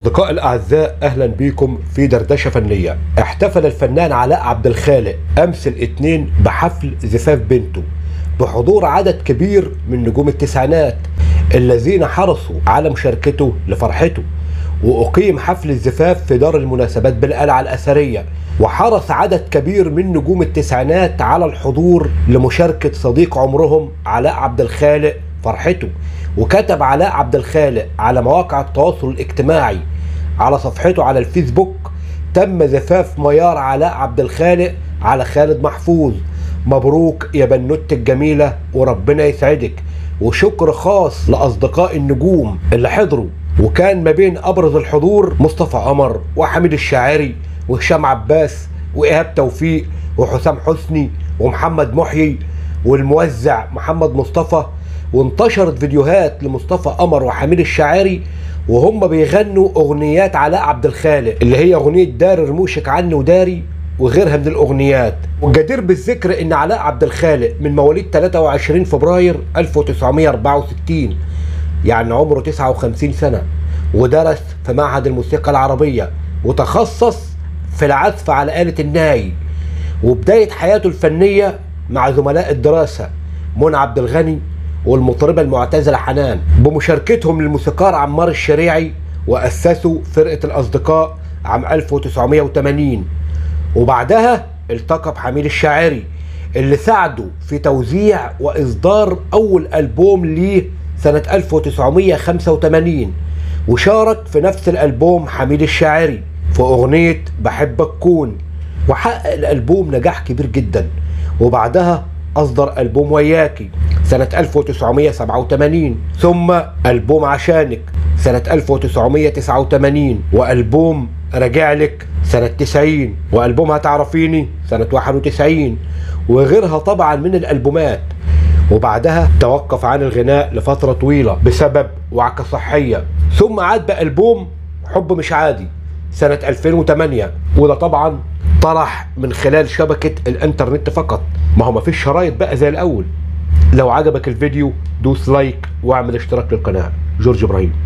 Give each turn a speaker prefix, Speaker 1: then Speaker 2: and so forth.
Speaker 1: أصدقائي الأعزاء أهلا بيكم في دردشة فنية احتفل الفنان علاء عبد الخالق أمس الاثنين بحفل زفاف بنته بحضور عدد كبير من نجوم التسعينات الذين حرصوا على مشاركته لفرحته وأقيم حفل الزفاف في دار المناسبات بالقلعة الأثرية وحرص عدد كبير من نجوم التسعينات على الحضور لمشاركة صديق عمرهم علاء عبد الخالق فرحته وكتب علاء عبد الخالق على مواقع التواصل الاجتماعي على صفحته على الفيسبوك تم زفاف ميار علاء عبد الخالق على خالد محفوظ مبروك يا بنوت الجميلة وربنا يسعدك وشكر خاص لأصدقاء النجوم اللي حضروا وكان ما بين أبرز الحضور مصطفى قمر وحميد الشاعري وهشام عباس وإيهاب توفيق وحسام حسني ومحمد محيي والموزع محمد مصطفى وانتشرت فيديوهات لمصطفى قمر وحميد الشاعري وهم بيغنوا اغنيات علاء عبد الخالق اللي هي اغنيه دار رموشك عني وداري وغيرها من الاغنيات والجدير بالذكر ان علاء عبد الخالق من مواليد 23 فبراير 1964 يعني عمره 59 سنه ودرس في معهد الموسيقى العربيه وتخصص في العزف على آلة الناي وبداية حياته الفنية مع زملاء الدراسة منى عبد الغني والمطربة المعتزلة حنان بمشاركتهم للموسيقار عمار الشريعي وأسسوا فرقة الأصدقاء عام 1980 وبعدها التقى بحميد الشاعري اللي ساعده في توزيع وإصدار أول ألبوم ليه سنة 1985 وشارك في نفس الألبوم حميد الشاعري في أغنية بحبك كون وحقق الألبوم نجاح كبير جدا وبعدها أصدر ألبوم وياكي سنة 1987 ثم ألبوم عشانك سنة 1989 وألبوم راجع لك سنة 90 وألبوم هتعرفيني سنة 91 وغيرها طبعا من الألبومات وبعدها توقف عن الغناء لفترة طويلة بسبب وعكة صحية ثم عاد بألبوم حب مش عادي سنة 2008 وده طبعا طرح من خلال شبكة الانترنت فقط ما هو مفيش شرايط بقى زي الأول لو عجبك الفيديو دوس لايك واعمل اشتراك للقناة جورج إبراهيم